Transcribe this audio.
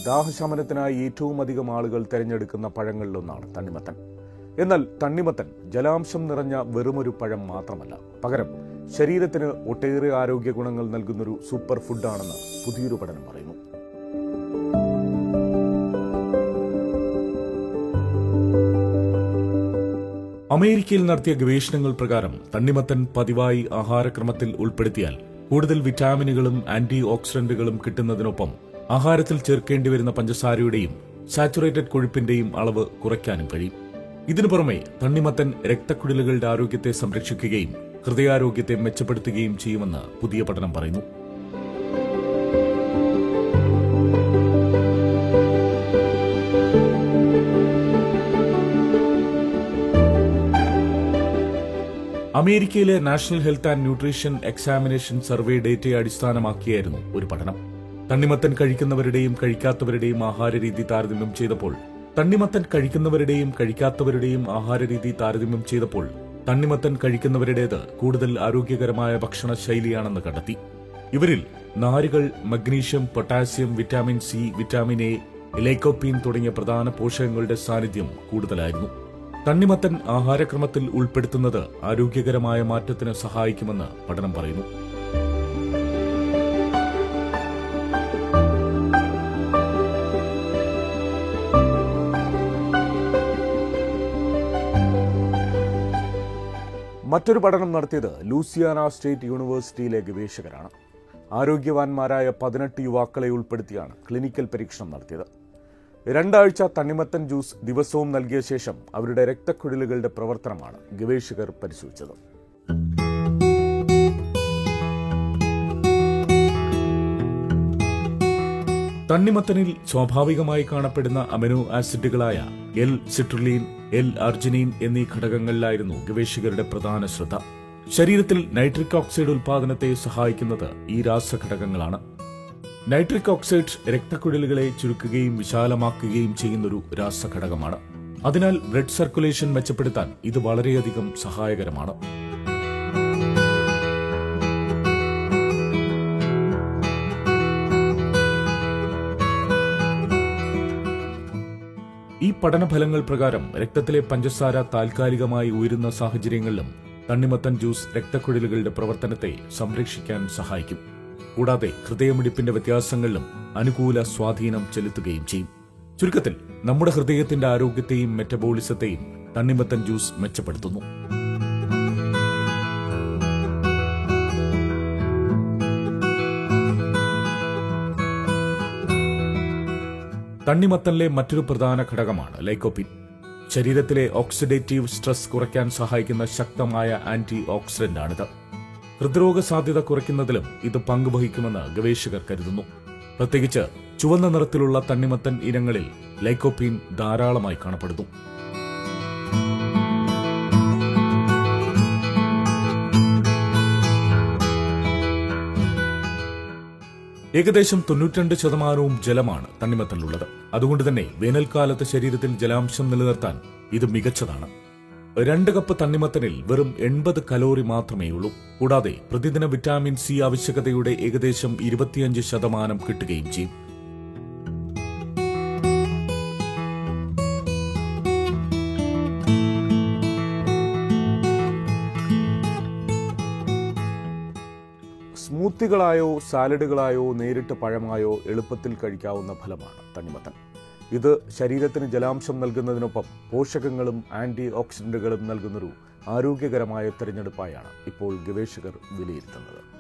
ദാഹശമനത്തിനായി ഏറ്റവും അധികം ആളുകൾ തിരഞ്ഞെടുക്കുന്ന പഴങ്ങളിലൊന്നാണ് തണ്ണിമത്തൻ എന്നാൽ തണ്ണിമത്തൻ ജലാംശം നിറഞ്ഞ വെറുമൊരു പഴം മാത്രമല്ല പകരം ശരീരത്തിന് ഒട്ടേറെ ആരോഗ്യ ഗുണങ്ങൾ നൽകുന്നൊരു സൂപ്പർ ഫുഡാണെന്ന് പുതിയൊരു പഠനം പറയുന്നു അമേരിക്കയിൽ നടത്തിയ ഗവേഷണങ്ങൾ പ്രകാരം തണ്ണിമത്തൻ പതിവായി ആഹാരക്രമത്തിൽ ഉൾപ്പെടുത്തിയാൽ കൂടുതൽ വിറ്റാമിനുകളും ആന്റി ഓക്സിഡന്റുകളും കിട്ടുന്നതിനൊപ്പം ആഹാരത്തിൽ ചേർക്കേണ്ടി വരുന്ന പഞ്ചസാരയുടെയും സാച്ചുറേറ്റഡ് കൊഴുപ്പിന്റെയും അളവ് കുറയ്ക്കാനും കഴിയും ഇതിനു പുറമെ തണ്ണിമത്തൻ രക്തക്കുഴലുകളുടെ ആരോഗ്യത്തെ സംരക്ഷിക്കുകയും ഹൃദയാരോഗ്യത്തെ മെച്ചപ്പെടുത്തുകയും ചെയ്യുമെന്ന് പുതിയ പഠനം പറയുന്നു അമേരിക്കയിലെ national health and nutrition examination survey ഡേറ്റയെ അടിസ്ഥാനമാക്കിയായിരുന്നു ഒരു പഠനം തണ്ണിമത്തൻ കഴിക്കുന്നവരുടെയും കഴിക്കാത്തവരുടെയും ആഹാരരീതി താരതമ്യം ചെയ്തപ്പോൾ തണ്ണിമത്തൻ കഴിക്കുന്നവരുടെയും കഴിക്കാത്തവരുടെയും ആഹാരരീതി താരതമ്യം ചെയ്തപ്പോൾ തണ്ണിമത്തൻ കഴിക്കുന്നവരുടേത് കൂടുതൽ ആരോഗ്യകരമായ ഭക്ഷണ ശൈലിയാണെന്ന് കണ്ടെത്തി ഇവരിൽ നാരുകൾ magnesium potassium vitamin C vitamin A lycopene തുടങ്ങിയ പ്രധാന പോഷകങ്ങളുടെ സാന്നിധ്യം കൂടുതലായിരുന്നു തണ്ണിമത്തൻ ആഹാരക്രമത്തിൽ ഉൾപ്പെടുത്തുന്നത് ആരോഗ്യകരമായ മാറ്റത്തിന് സഹായിക്കുമെന്ന് പഠനം പറയുന്നു മറ്റൊരു പഠനം നടത്തിയത് ലൂസിയാന സ്റ്റേറ്റ് യൂണിവേഴ്സിറ്റിയിലെ ഗവേഷകരാണ് ആരോഗ്യവാന്മാരായ പതിനെട്ട് യുവാക്കളെ ഉൾപ്പെടുത്തിയാണ് ക്ലിനിക്കൽ പരീക്ഷണം നടത്തിയത് രണ്ടാഴ്ച തണ്ണിമത്തൻ ജ്യൂസ് ദിവസവും നൽകിയ ശേഷം അവരുടെ രക്തക്കുഴലുകളുടെ പ്രവർത്തനമാണ് ഗവേഷകർ പരിശോധിച്ചത് തണ്ണിമത്തനിൽ സ്വാഭാവികമായി കാണപ്പെടുന്ന അമിനോ ആസിഡുകളായ എൽ സിട്രുലീൻ എൽ അർജിനീൻ എന്നീ ഘടകങ്ങളിലായിരുന്നു ഗവേഷകരുടെ പ്രധാന ശ്രദ്ധ ശരീരത്തിൽ നൈട്രിക് ഓക്സൈഡ് ഉൽപാദനത്തെ സഹായിക്കുന്നത് ഈ രാസഘടകങ്ങളാണ് നൈട്രിക് ഓക്സൈഡ് രക്തക്കുഴലുകളെ ചുരുക്കുകയും വിശാലമാക്കുകയും ചെയ്യുന്നൊരു രാസഘടകമാണ് അതിനാൽ ബ്ലഡ് സർക്കുലേഷൻ മെച്ചപ്പെടുത്താൻ ഇത് വളരെയധികം സഹായകരമാണ് ഈ പഠനഫലങ്ങൾ പ്രകാരം രക്തത്തിലെ പഞ്ചസാര താൽക്കാലികമായി ഉയരുന്ന സാഹചര്യങ്ങളിലും തണ്ണിമത്തൻ ജ്യൂസ് രക്തക്കുഴലുകളുടെ പ്രവർത്തനത്തെ സംരക്ഷിക്കാൻ സഹായിക്കും കൂടാതെ ഹൃദയമിടിപ്പിന്റെ വ്യത്യാസങ്ങളിലും അനുകൂല സ്വാധീനം ചെലുത്തുകയും ചെയ്യും ചുരുക്കത്തിൽ നമ്മുടെ ഹൃദയത്തിന്റെ ആരോഗ്യത്തെയും മെറ്റബോളിസത്തെയും തണ്ണിമത്തൻ ജ്യൂസ് മെച്ചപ്പെടുത്തുന്നു തണ്ണിമത്തനിലെ മറ്റൊരു പ്രധാന ഘടകമാണ് ലൈക്കോപ്പിൻ ശരീരത്തിലെ ഓക്സിഡേറ്റീവ് സ്ട്രെസ് കുറയ്ക്കാൻ സഹായിക്കുന്ന ശക്തമായ ആന്റി ഓക്സിഡന്റാണിത് ഹൃദ്രോഗ സാധ്യത കുറയ്ക്കുന്നതിലും ഇത് പങ്കുവഹിക്കുമെന്ന് ഗവേഷകർ കരുതുന്നു പ്രത്യേകിച്ച് ചുവന്ന നിറത്തിലുള്ള തണ്ണിമത്തൻ ഇനങ്ങളിൽ ലൈക്കോപ്പീൻ ധാരാളമായി കാണപ്പെടുന്നു ഏകദേശം തൊണ്ണൂറ്റിരണ്ട് ശതമാനവും ജലമാണ് തണ്ണിമത്തനിലുള്ളത് അതുകൊണ്ട് തന്നെ വേനൽക്കാലത്ത് ശരീരത്തിൽ ജലാംശം നിലനിർത്താൻ ഇത് മികച്ചതാണ് രണ്ട് കപ്പ് തണ്ണിമത്തനിൽ വെറും എൺപത് കലോറി മാത്രമേ ഉള്ളൂ കൂടാതെ പ്രതിദിന വിറ്റാമിൻ സി ആവശ്യകതയുടെ ഏകദേശം ഇരുപത്തിയഞ്ച് ശതമാനം കിട്ടുകയും ചെയ്യും സ്മൂത്തികളായോ സാലഡുകളായോ നേരിട്ട് പഴമായോ എളുപ്പത്തിൽ കഴിക്കാവുന്ന ഫലമാണ് തണ്ണിമത്തൻ ഇത് ശരീരത്തിന് ജലാംശം നൽകുന്നതിനൊപ്പം പോഷകങ്ങളും ആന്റി ഓക്സിഡന്റുകളും നൽകുന്നൊരു ആരോഗ്യകരമായ തിരഞ്ഞെടുപ്പായാണ് ഇപ്പോൾ ഗവേഷകർ വിലയിരുത്തുന്നത്